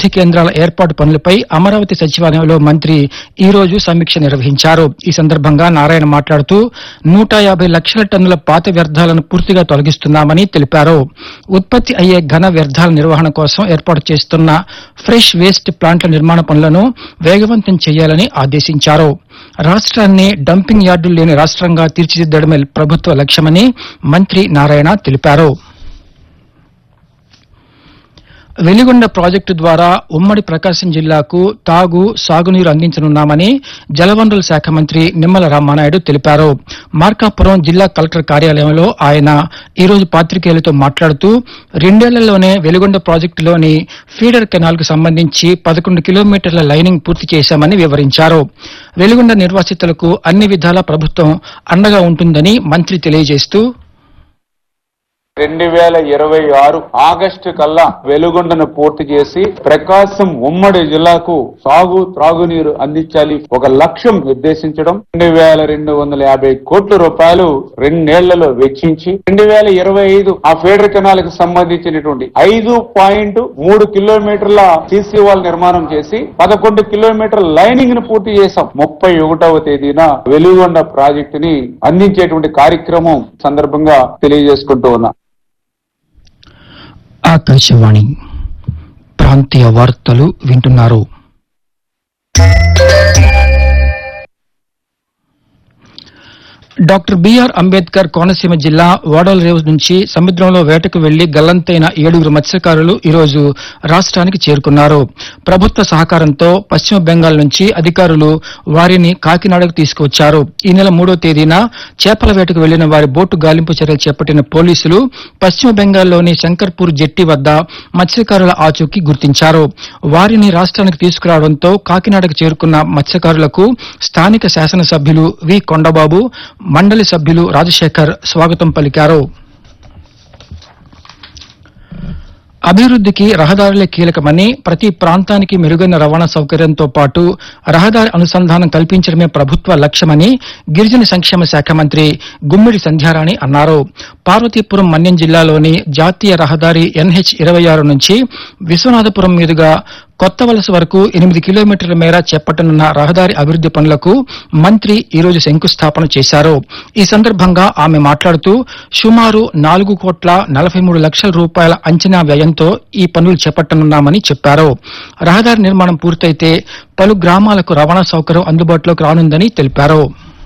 అభివృద్ది కేంద్రాల ఏర్పాటు పనులపై అమరావతి సచివాలయంలో మంత్రి ఈ రోజు సమీక్ష నిర్వహించారు ఈ సందర్భంగా నారాయణ మాట్లాడుతూ నూట యాభై లక్షల టన్నుల పాత వ్యర్థాలను పూర్తిగా తొలగిస్తున్నామని తెలిపారు ఉత్పత్తి అయ్యే ఘన వ్యర్థాల నిర్వహణ కోసం ఏర్పాటు చేస్తున్న ఫ్రెష్ వేస్ట్ ప్లాంట్ల నిర్మాణ పనులను వేగవంతం చేయాలని ఆదేశించారు రాష్ట్రాన్ని డంపింగ్ యార్డులు లేని రాష్ట్రంగా తీర్చిదిద్దడమే ప్రభుత్వ లక్ష్యమని మంత్రి నారాయణ తెలిపారు వెలిగొండ ప్రాజెక్టు ద్వారా ఉమ్మడి ప్రకాశం జిల్లాకు తాగు సాగునీరు అందించనున్నామని జలవనరుల శాఖ మంత్రి నిమ్మల రామానాయుడు తెలిపారు మార్కాపురం జిల్లా కలెక్టర్ కార్యాలయంలో ఆయన ఈ రోజు పాత్రికేయులతో మాట్లాడుతూ రెండేళ్లలోనే వెలిగొండ ప్రాజెక్టులోని ఫీడర్ కెనాల్ కు సంబంధించి పదకొండు కిలోమీటర్ల లైనింగ్ పూర్తి చేశామని వివరించారు వెలిగొండ నిర్వాసితులకు అన్ని విధాలా ప్రభుత్వం అండగా ఉంటుందని మంత్రి తెలియజేస్తూ రెండు వేల ఇరవై ఆరు ఆగస్టు కల్లా వెలుగొండను పూర్తి చేసి ప్రకాశం ఉమ్మడి జిల్లాకు సాగు త్రాగునీరు అందించాలి ఒక లక్ష్యం నిర్దేశించడం రెండు వేల రెండు వందల యాభై కోట్ల రూపాయలు రెండేళ్లలో వెచ్చించి రెండు వేల ఇరవై ఐదు ఆ ఫీడర్ కెనాల్ కు సంబంధించినటువంటి ఐదు పాయింట్ మూడు కిలోమీటర్ల సీసీ వాల్ నిర్మాణం చేసి పదకొండు కిలోమీటర్ల లైనింగ్ ను పూర్తి చేశాం ముప్పై ఒకటవ తేదీన వెలుగొండ ప్రాజెక్టుని అందించేటువంటి కార్యక్రమం సందర్భంగా తెలియజేసుకుంటూ ఉన్నా ఆకాశవాణి ప్రాంతీయ వార్తలు వింటున్నారు డాక్టర్ బిఆర్ అంబేద్కర్ కోనసీమ జిల్లా ఓడల రేవు నుంచి సముద్రంలో వేటకు వెళ్లి గల్లంతైన ఏడుగురు మత్స్యకారులు ఈరోజు రాష్ట్రానికి చేరుకున్నారు ప్రభుత్వ సహకారంతో పశ్చిమ బెంగాల్ నుంచి అధికారులు వారిని కాకినాడకు తీసుకువచ్చారు ఈ నెల మూడో తేదీన చేపల వేటకు వెళ్లిన వారి బోటు గాలింపు చర్యలు చేపట్టిన పోలీసులు పశ్చిమ బెంగాల్లోని శంకర్పూర్ జెట్టి వద్ద మత్స్యకారుల ఆచూకీ గుర్తించారు వారిని రాష్ట్రానికి తీసుకురావడంతో కాకినాడకు చేరుకున్న మత్స్యకారులకు స్థానిక శాసనసభ్యులు వి కొండబాబు మండలి సభ్యులు రాజశేఖర్ స్వాగతం పలికారు అభివృద్ధికి రహదారులే కీలకమని ప్రతి ప్రాంతానికి మెరుగైన రవాణా సౌకర్యంతో పాటు రహదారి అనుసంధానం కల్పించడమే ప్రభుత్వ లక్ష్యమని గిరిజన సంక్షేమ శాఖ మంత్రి గుమ్మిడి సంధ్యారాణి అన్నారు పార్వతీపురం మన్యం జిల్లాలోని జాతీయ రహదారి ఎన్హెచ్ ఇరవై ఆరు నుంచి విశ్వనాథపురం మీదుగా కొత్త వలస వరకు ఎనిమిది కిలోమీటర్ల మేర చేపట్టనున్న రహదారి అభివృద్ది పనులకు మంత్రి ఈ రోజు శంకుస్థాపన చేశారు ఈ సందర్భంగా ఆమె మాట్లాడుతూ సుమారు నాలుగు కోట్ల నలభై మూడు లక్షల రూపాయల అంచనా వ్యయంతో ఈ పనులు చేపట్టనున్నామని చెప్పారు రహదారి నిర్మాణం పూర్తయితే పలు గ్రామాలకు రవాణా సౌకర్యం అందుబాటులోకి రానుందని తెలిపారు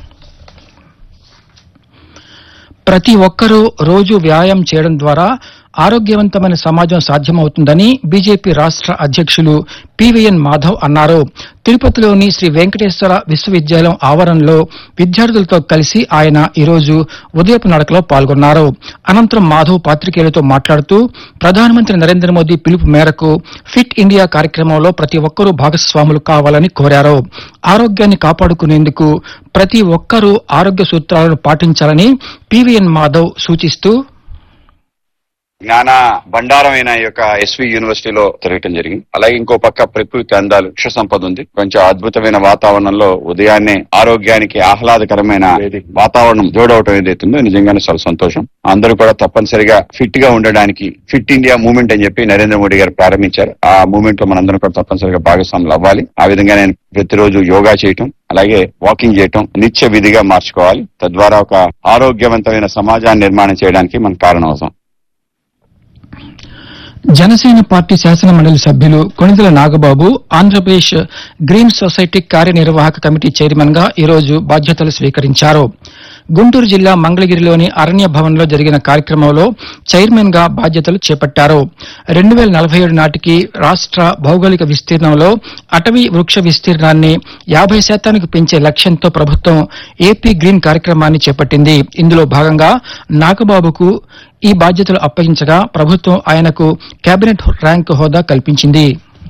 ప్రతి ఒక్కరూ రోజు వ్యాయామం చేయడం ద్వారా ఆరోగ్యవంతమైన సమాజం సాధ్యమవుతుందని బీజేపీ రాష్ట్ర అధ్యక్షులు పివిఎన్ మాధవ్ అన్నారు తిరుపతిలోని శ్రీ వెంకటేశ్వర విశ్వవిద్యాలయం ఆవరణలో విద్యార్థులతో కలిసి ఆయన ఈరోజు ఉదయపు నడకలో పాల్గొన్నారు అనంతరం మాధవ్ పాత్రికేయులతో మాట్లాడుతూ ప్రధానమంత్రి నరేంద్ర మోదీ పిలుపు మేరకు ఫిట్ ఇండియా కార్యక్రమంలో ప్రతి ఒక్కరూ భాగస్వాములు కావాలని కోరారు ఆరోగ్యాన్ని కాపాడుకునేందుకు ప్రతి ఒక్కరూ ఆరోగ్య సూత్రాలను పాటించాలని పివిఎన్ మాధవ్ సూచిస్తూ జ్ఞాన బండారమైన ఈ యొక్క ఎస్వి యూనివర్సిటీలో తిరగటం జరిగింది అలాగే ఇంకో పక్క ప్రకృతి అందాలు వృక్ష సంపద ఉంది కొంచెం అద్భుతమైన వాతావరణంలో ఉదయాన్నే ఆరోగ్యానికి ఆహ్లాదకరమైన వాతావరణం జోడవటం ఏదైతుందో నిజంగానే చాలా సంతోషం అందరూ కూడా తప్పనిసరిగా ఫిట్ గా ఉండడానికి ఫిట్ ఇండియా మూవ్మెంట్ అని చెప్పి నరేంద్ర మోడీ గారు ప్రారంభించారు ఆ మూవ్మెంట్ లో మనందరం కూడా తప్పనిసరిగా భాగస్వాములు అవ్వాలి ఆ విధంగా నేను ప్రతిరోజు యోగా చేయటం అలాగే వాకింగ్ చేయటం నిత్య విధిగా మార్చుకోవాలి తద్వారా ఒక ఆరోగ్యవంతమైన సమాజాన్ని నిర్మాణం చేయడానికి మన కారణం అవుతాం జనసేన పార్టీ శాసన మండలి సభ్యులు కొణిదెల నాగబాబు ఆంధ్రప్రదేశ్ గ్రీన్ సొసైటీ కార్యనిర్వాహక కమిటీ చైర్మన్ గా ఈరోజు బాధ్యతలు స్వీకరించారు గుంటూరు జిల్లా మంగళగిరిలోని అరణ్య భవన్లో జరిగిన కార్యక్రమంలో చైర్మన్ గా బాధ్యతలు చేపట్టారు రెండు వేల నలభై ఏడు నాటికి రాష్ట్ర భౌగోళిక విస్తీర్ణంలో అటవీ వృక్ష విస్తీర్ణాన్ని యాభై శాతానికి పెంచే లక్ష్యంతో ప్రభుత్వం ఏపీ గ్రీన్ కార్యక్రమాన్ని చేపట్టింది ఇందులో భాగంగా నాగబాబుకు ఈ బాధ్యతలు అప్పగించగా ప్రభుత్వం ఆయనకు కేబినెట్ ర్యాంక్ హోదా కల్పించింది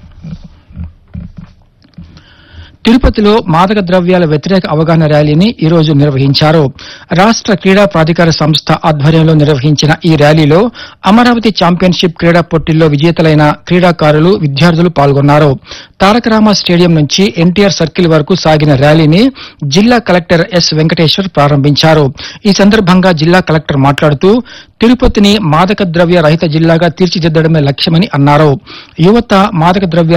తిరుపతిలో మాదక ద్రవ్యాల వ్యతిరేక అవగాహన ర్యాలీని ఈ రోజు నిర్వహించారు రాష్ట్ర క్రీడా ప్రాధికార సంస్థ ఆధ్వర్యంలో నిర్వహించిన ఈ ర్యాలీలో అమరావతి ఛాంపియన్షిప్ క్రీడా పోటీల్లో విజేతలైన క్రీడాకారులు విద్యార్థులు పాల్గొన్నారు తారకరామ స్టేడియం నుంచి ఎన్టీఆర్ సర్కిల్ వరకు సాగిన ర్యాలీని జిల్లా కలెక్టర్ ఎస్ వెంకటేశ్వర్ ప్రారంభించారు ఈ సందర్భంగా జిల్లా కలెక్టర్ మాట్లాడుతూ తిరుపతిని మాదక ద్రవ్య రహిత జిల్లాగా తీర్చిదిద్దడమే లక్ష్యమని అన్నారు యువత మాదక ద్రవ్యాల